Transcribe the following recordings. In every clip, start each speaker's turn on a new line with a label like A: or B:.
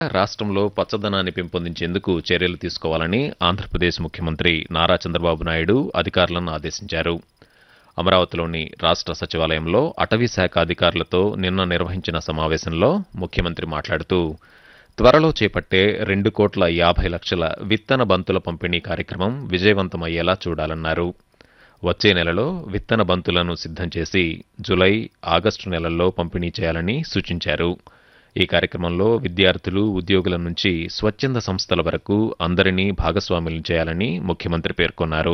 A: రాష్ట్రంలో పచ్చదనాన్ని పెంపొందించేందుకు చర్యలు తీసుకోవాలని ఆంధ్రప్రదేశ్ ముఖ్యమంత్రి నారా చంద్రబాబు నాయుడు అధికారులను ఆదేశించారు అమరావతిలోని రాష్ట్ర సచివాలయంలో అటవీ శాఖ అధికారులతో నిన్న నిర్వహించిన సమావేశంలో ముఖ్యమంత్రి మాట్లాడుతూ త్వరలో చేపట్టే రెండు కోట్ల యాభై లక్షల విత్తన బంతుల పంపిణీ కార్యక్రమం విజయవంతమయ్యేలా చూడాలన్నారు వచ్చే నెలలో విత్తన బంతులను సిద్ధం చేసి జులై ఆగస్టు నెలల్లో పంపిణీ చేయాలని సూచించారు ఈ కార్యక్రమంలో విద్యార్థులు ఉద్యోగుల నుంచి స్వచ్ఛంద సంస్థల వరకు అందరినీ భాగస్వాములను చేయాలని ముఖ్యమంత్రి పేర్కొన్నారు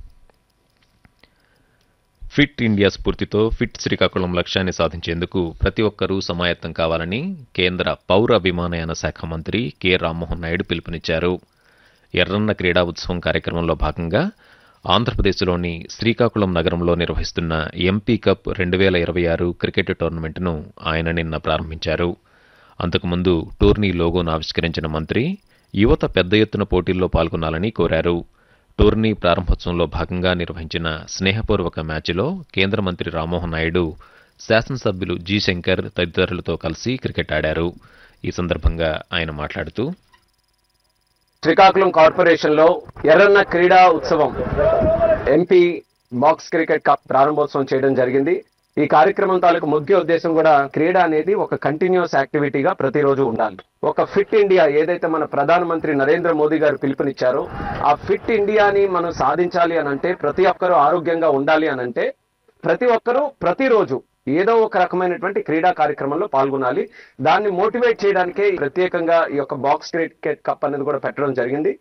A: ఫిట్ ఇండియా స్ఫూర్తితో ఫిట్ శ్రీకాకుళం లక్ష్యాన్ని సాధించేందుకు ప్రతి ఒక్కరూ సమాయత్తం కావాలని కేంద్ర పౌర విమానయాన శాఖ మంత్రి కె రామ్మోహన్ నాయుడు పిలుపునిచ్చారు ఎర్రన్న క్రీడా ఉత్సవం కార్యక్రమంలో భాగంగా ఆంధ్రప్రదేశ్లోని శ్రీకాకుళం నగరంలో నిర్వహిస్తున్న ఎంపీ కప్ రెండు వేల ఇరవై ఆరు క్రికెట్ టోర్నమెంట్ను ఆయన నిన్న ప్రారంభించారు అంతకుముందు టోర్నీ లోగోను ఆవిష్కరించిన మంత్రి యువత పెద్ద ఎత్తున పోటీల్లో పాల్గొనాలని కోరారు టోర్నీ ప్రారంభోత్సవంలో భాగంగా నిర్వహించిన స్నేహపూర్వక మ్యాచ్లో కేంద్ర మంత్రి రామ్మోహన్ నాయుడు శాసనసభ్యులు జి శంకర్ తదితరులతో కలిసి క్రికెట్ ఆడారు ఈ సందర్భంగా ఆయన మాట్లాడుతూ
B: శ్రీకాకుళం కార్పొరేషన్ లో ఎర్రన్న క్రీడా ఉత్సవం ఎంపీ బాక్స్ క్రికెట్ కప్ ప్రారంభోత్సవం చేయడం జరిగింది ఈ కార్యక్రమం తాలూకు ముఖ్య ఉద్దేశం కూడా క్రీడ అనేది ఒక కంటిన్యూస్ యాక్టివిటీగా ప్రతిరోజు ఉండాలి ఒక ఫిట్ ఇండియా ఏదైతే మన ప్రధానమంత్రి నరేంద్ర మోదీ గారు పిలుపునిచ్చారో ఆ ఫిట్ ఇండియాని మనం సాధించాలి అని అంటే ప్రతి ఒక్కరూ ఆరోగ్యంగా ఉండాలి అని అంటే ప్రతి ఒక్కరూ ప్రతిరోజు ఏదో ఒక రకమైనటువంటి క్రీడా కార్యక్రమంలో పాల్గొనాలి దాన్ని మోటివేట్ చేయడానికే ప్రత్యేకంగా ఈ యొక్క బాక్స్ క్రికెట్ కప్ అనేది కూడా పెట్టడం జరిగింది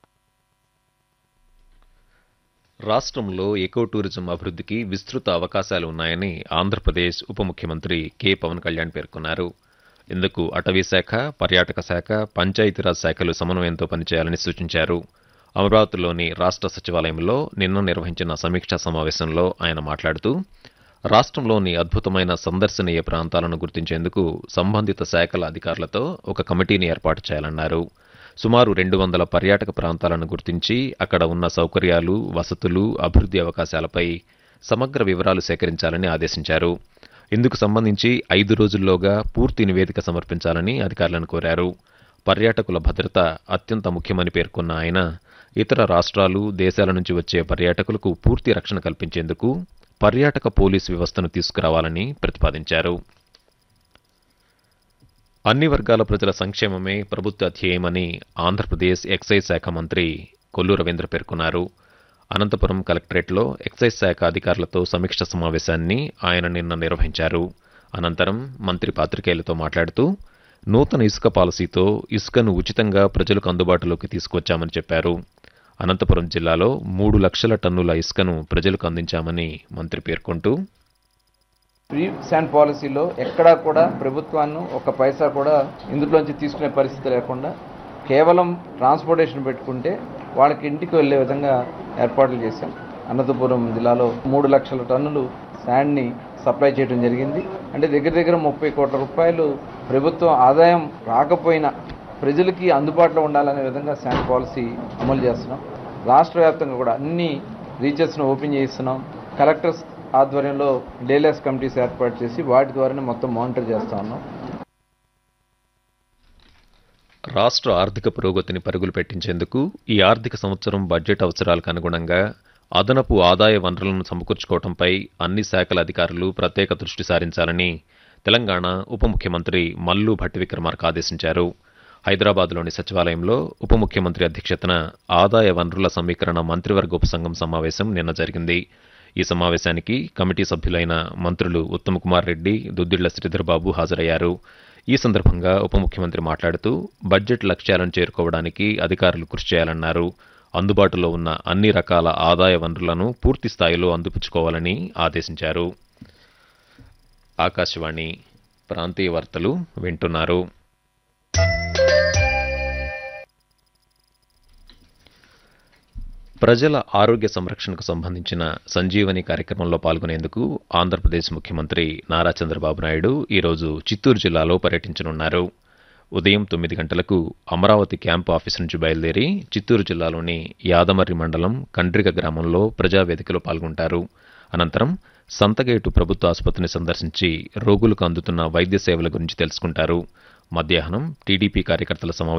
A: రాష్ట్రంలో ఎకో టూరిజం అభివృద్ధికి విస్తృత అవకాశాలు ఉన్నాయని ఆంధ్రప్రదేశ్ ఉప ముఖ్యమంత్రి కె పవన్ కళ్యాణ్ పేర్కొన్నారు ఇందుకు అటవీ శాఖ పర్యాటక శాఖ పంచాయతీరాజ్ శాఖలు సమన్వయంతో పనిచేయాలని సూచించారు అమరావతిలోని రాష్ట్ర సచివాలయంలో నిన్న నిర్వహించిన సమీక్షా సమావేశంలో ఆయన మాట్లాడుతూ రాష్ట్రంలోని అద్భుతమైన సందర్శనీయ ప్రాంతాలను గుర్తించేందుకు సంబంధిత శాఖల అధికారులతో ఒక కమిటీని ఏర్పాటు చేయాలన్నారు సుమారు రెండు వందల పర్యాటక ప్రాంతాలను గుర్తించి అక్కడ ఉన్న సౌకర్యాలు వసతులు అభివృద్ధి అవకాశాలపై సమగ్ర వివరాలు సేకరించాలని ఆదేశించారు ఇందుకు సంబంధించి ఐదు రోజుల్లోగా పూర్తి నివేదిక సమర్పించాలని అధికారులను కోరారు పర్యాటకుల భద్రత అత్యంత ముఖ్యమని పేర్కొన్న ఆయన ఇతర రాష్ట్రాలు దేశాల నుంచి వచ్చే పర్యాటకులకు పూర్తి రక్షణ కల్పించేందుకు పర్యాటక పోలీస్ వ్యవస్థను తీసుకురావాలని ప్రతిపాదించారు అన్ని వర్గాల ప్రజల సంక్షేమమే ప్రభుత్వ ధ్యేయమని ఆంధ్రప్రదేశ్ ఎక్సైజ్ శాఖ మంత్రి కొల్లు రవీంద్ర పేర్కొన్నారు అనంతపురం కలెక్టరేట్లో ఎక్సైజ్ శాఖ అధికారులతో సమీక్ష సమావేశాన్ని ఆయన నిన్న నిర్వహించారు అనంతరం మంత్రి పాత్రికేయులతో మాట్లాడుతూ నూతన ఇసుక పాలసీతో ఇసుకను ఉచితంగా ప్రజలకు అందుబాటులోకి తీసుకొచ్చామని చెప్పారు అనంతపురం జిల్లాలో మూడు లక్షల టన్నుల ఇసుకను ప్రజలకు అందించామని మంత్రి పేర్కొంటూ
C: ఫ్రీ శాండ్ పాలసీలో ఎక్కడా కూడా ప్రభుత్వాన్ని ఒక పైసా కూడా ఇందులోంచి తీసుకునే పరిస్థితి లేకుండా కేవలం ట్రాన్స్పోర్టేషన్ పెట్టుకుంటే వాళ్ళకి ఇంటికి వెళ్ళే విధంగా ఏర్పాట్లు చేశాం అనంతపురం జిల్లాలో మూడు లక్షల టన్నులు శాండ్ని సప్లై చేయడం జరిగింది అంటే దగ్గర దగ్గర ముప్పై కోట్ల రూపాయలు ప్రభుత్వం ఆదాయం రాకపోయినా ప్రజలకి అందుబాటులో ఉండాలనే విధంగా శాండ్ పాలసీ అమలు చేస్తున్నాం రాష్ట్ర వ్యాప్తంగా కూడా అన్ని రీచెస్ను ఓపెన్ చేస్తున్నాం కలెక్టర్స్ ఆధ్వర్యంలో డేలెస్ కమిటీస్ ఏర్పాటు చేసి వాటి ద్వారానే మొత్తం మానిటర్ చేస్తా ఉన్నాం
A: రాష్ట్ర ఆర్థిక పురోగతిని పరుగులు పెట్టించేందుకు ఈ ఆర్థిక సంవత్సరం బడ్జెట్ అవసరాలకు అనుగుణంగా అదనపు ఆదాయ వనరులను సమకూర్చుకోవడంపై అన్ని శాఖల అధికారులు ప్రత్యేక దృష్టి సారించాలని తెలంగాణ ఉప ముఖ్యమంత్రి మల్లు భట్టి విక్రమార్క ఆదేశించారు హైదరాబాద్లోని సచివాలయంలో ఉప ముఖ్యమంత్రి అధ్యక్షతన ఆదాయ వనరుల సమీకరణ మంత్రివర్గ ఉపసంఘం సమావేశం నిన్న జరిగింది ఈ సమావేశానికి కమిటీ సభ్యులైన మంత్రులు ఉత్తమ్ కుమార్ రెడ్డి దుద్దిళ్ల శ్రీధర్బాబు హాజరయ్యారు ఈ సందర్భంగా ఉప ముఖ్యమంత్రి మాట్లాడుతూ బడ్జెట్ లక్ష్యాలను చేరుకోవడానికి అధికారులు కృషి చేయాలన్నారు అందుబాటులో ఉన్న అన్ని రకాల ఆదాయ వనరులను పూర్తి స్థాయిలో అందిపుచ్చుకోవాలని ఆదేశించారు ఆకాశవాణి ప్రాంతీయ వార్తలు వింటున్నారు ప్రజల ఆరోగ్య సంరక్షణకు సంబంధించిన సంజీవని కార్యక్రమంలో పాల్గొనేందుకు ఆంధ్రప్రదేశ్ ముఖ్యమంత్రి నారా చంద్రబాబు నాయుడు ఈరోజు చిత్తూరు జిల్లాలో పర్యటించనున్నారు ఉదయం తొమ్మిది గంటలకు అమరావతి క్యాంపు ఆఫీస్ నుంచి బయలుదేరి చిత్తూరు జిల్లాలోని యాదమర్రి మండలం కండ్రిక గ్రామంలో ప్రజావేదికలో పాల్గొంటారు అనంతరం సంతగేటు ప్రభుత్వ ఆసుపత్రిని సందర్శించి రోగులకు అందుతున్న వైద్య సేవల గురించి తెలుసుకుంటారు మధ్యాహ్నం టీడీపీ కార్యకర్తల సమావేశం